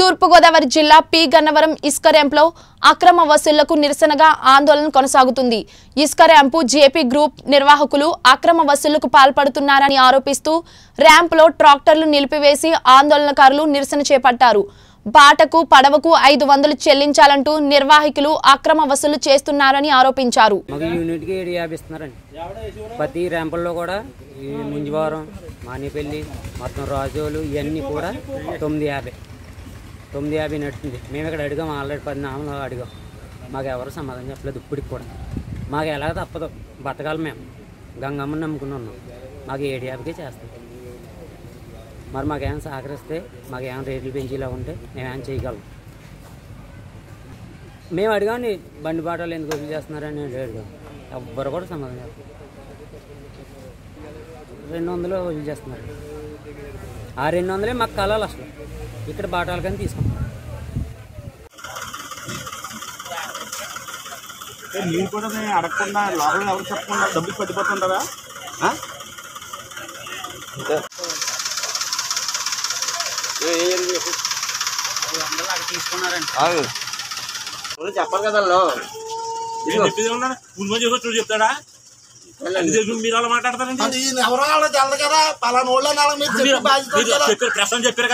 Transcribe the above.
తూర్పుగోదావరి జిల్లా పి గన్నవరం ఇసుక ర్యాంప్లో అక్రమ వసూళ్లకు నిరసనగా ఆందోళన కొనసాగుతుంది ఇసుక ర్యాంపు జేపీ గ్రూప్ నిర్వాహకులు అక్రమ వసూళ్లకు పాల్పడుతున్నారని ఆరోపిస్తూ ర్యాంపులో ట్రాక్టర్లు నిలిపివేసి ఆందోళనకారులు నిరసన చేపట్టారు బాటకు పడవకు ఐదు వందలు చెల్లించాలంటూ నిర్వాహకులు అక్రమ వసూలు చేస్తున్నారని ఆరోపించారు మాకు యూనిట్కి ఏడు యాభై ఇస్తున్నారండి ప్రతి ర్యాంపుల్లో కూడా ఈ ముంజివారం మానేపల్లి మొత్తం రాజోలు ఇవన్నీ కూడా తొమ్మిది యాభై తొమ్మిది యాభై నడుస్తుంది మేము ఇక్కడ అడిగాం ఆల్రెడీ పది నామలు అడిగాం మాకు ఎవరు సమాధానం చెప్పలేదు ఇప్పటికి కూడా మాకు ఎలాగ తప్పదు బతకాలి మేము గంగమ్మని నమ్ముకుని ఉన్నాం మాకు ఏడు యాభైకే చేస్తాం మరి మాకేమైనా సహకరిస్తే మాకేమైనా రేట్లు పెంచేలా ఉంటే మేమేమైనా చేయగలం మేము అడిగాండి బండి బాటలు ఎందుకు వదిలి చేస్తున్నారని అడిగాం ఎవ్వరు కూడా సమాధానం చెప్పలేదు రెండు వందలు వదిలి చేస్తున్నారు ఆ రెండు వందలే మాకు కలాలి అసలు ఇక్కడ బాటాలు కానీ తీసుకుంటాం ఏ, మీరు కూడా నేను అడగకుండా లోపల ఎవరు చెప్పకుండా డబ్బులు పట్టిపోతుంటారా ఆ? ఆగు. ఎవరు చెప్పరు కదా వాళ్ళు. నేను చెప్పేది ఏమన్నా? ముందు మంది ఎవరో చూడు చెప్తాడా అది తెలుసు మీరు అలా మాట్లాడతారండి అది ఎవరో వాళ్ళకి తెలదు కదా పలానా వాళ్ళు అని వాళ్ళకి మీరు చెప్పి బాధ్యత మీరు కదా చెప్పారు ప్రశ్న చెప్పారు